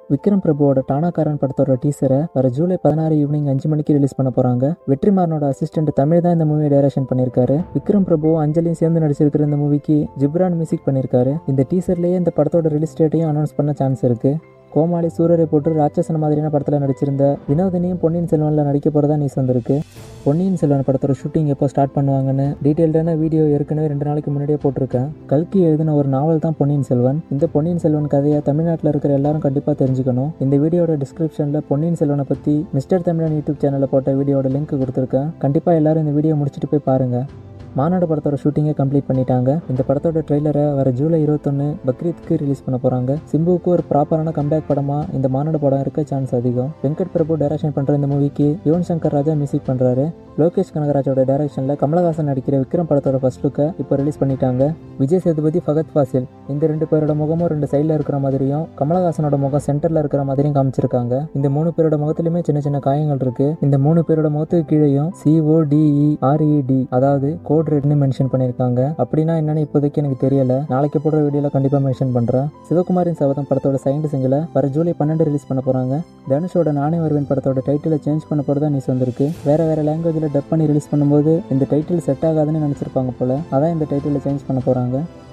விக்ரம் பிரபுவோட டானாக்காரன் படத்தோட டீசரை வர ஜூலை பதினாறு ஈவினிங் அஞ்சு மணிக்கு ரிலீஸ் பண்ண போறாங்க வெற்றிமாறனோட அசிஸ்டன்ட் தமிழ் தான் இந்த மூவியை டைரக்ஷன் பண்ணியிருக்காரு விக்ரம் பிரபு அஞ்சலியும் சேர்ந்து நடிச்சிருக்கிற இந்த மூவிக்கு ஜிப்ரான் மியூசிக் பண்ணியிருக்காரு இந்த டீசர்லயே இந்த படத்தோட ரிலீஸ் டேட்டையும் அனௌன்ஸ் பண்ண சான்ஸ் இருக்கு கோமாளி சூரரை போட்டு ராட்சசன மாதிரியான படத்தில் நடிச்சிருந்த வினோதினியும் பொன்னியின் செல்வனில் நடிக்க போகிறதா நியூஸ் வந்திருக்கு பொன்னியின் செல்வன் படத்தோட ஷூட்டிங் எப்போ ஸ்டார்ட் பண்ணுவாங்கன்னு டீட்டெயில்டான வீடியோ ஏற்கனவே ரெண்டு நாளைக்கு முன்னாடியே போட்டிருக்கேன் கல்கி எழுதின ஒரு நாவல் தான் பொன்னியின் செல்வன் இந்த பொன்னியின் செல்வன் கதையை தமிழ்நாட்டில் இருக்கிற எல்லாரும் கண்டிப்பாக தெரிஞ்சுக்கணும் இந்த வீடியோட டிஸ்கிரிப்ஷனில் பொன்னியின் செல்வனை பற்றி மிஸ்டர் தமிழன் யூடியூப் சேனலில் போட்ட வீடியோட லிங்க் கொடுத்துருக்கேன் கண்டிப்பாக எல்லாரும் இந்த வீடியோ முடிச்சுட்டு போய் பாருங்கள் மாநாடு படத்தோட ஷூட்டிங்கை கம்ப்ளீட் பண்ணிட்டாங்க இந்த படத்தோட ட்ரெய்லரை வர ஜூலை இருபத்தொன்று பக்ரீத்க்கு ரிலீஸ் பண்ண போகிறாங்க சிம்புவுக்கு ஒரு ப்ராப்பரான கம்பேக் படமாக இந்த மாநாடு படம் இருக்க சான்ஸ் அதிகம் வெங்கட் பிரபு டைரக்ஷன் பண்ணுற இந்த மூவிக்கு யுவன் சங்கர் ராஜா மியூசிக் பண்ணுறாரு லோகேஷ் கனகராஜோட டைரக்ஷனில் கமலஹாசன் நடிக்கிற விக்ரம் படத்தோட ஃபர்ஸ்ட் லுக்கை இப்போ ரிலீஸ் பண்ணிட்டாங்க விஜய் சேதுபதி ஃபகத் ஃபாசில் இந்த ரெண்டு பேரோட முகமும் ரெண்டு சைடில் இருக்கிற மாதிரியும் கமலஹாசனோட முகம் சென்டரில் இருக்கிற மாதிரியும் காமிச்சிருக்காங்க இந்த மூணு பேரோட முகத்திலுமே சின்ன சின்ன காயங்கள் இருக்கு இந்த மூணு பேரோட முகத்துக்கு கீழேயும் சிஓடிஇ ஆர்இடி அதாவது கோட் ரெட்னு மென்ஷன் பண்ணியிருக்காங்க அப்படின்னா என்னன்னு இப்போதைக்கு எனக்கு தெரியல நாளைக்கு போடுற வீடியோவில் கண்டிப்பாக மென்ஷன் பண்ணுறேன் சிவகுமாரின் சபதம் படத்தோட செகண்ட் சிங்கிளை வர ஜூலை பன்னெண்டு ரிலீஸ் பண்ண போகிறாங்க தனுஷோட நானே வருவேன் படத்தோட டைட்டிலை சேஞ்ச் பண்ண போகிறதா நியூஸ் வந்திருக்கு வேற வேற லாங்குவேஜில் டப் பண்ணி ரிலீஸ் பண்ணும்போது இந்த டைட்டில் செட் ஆகாதுன்னு நினச்சிருப்பாங்க போல அதான் இந்த டைட்டிலை சேஞ்ச் பண்ண போகிறாங்க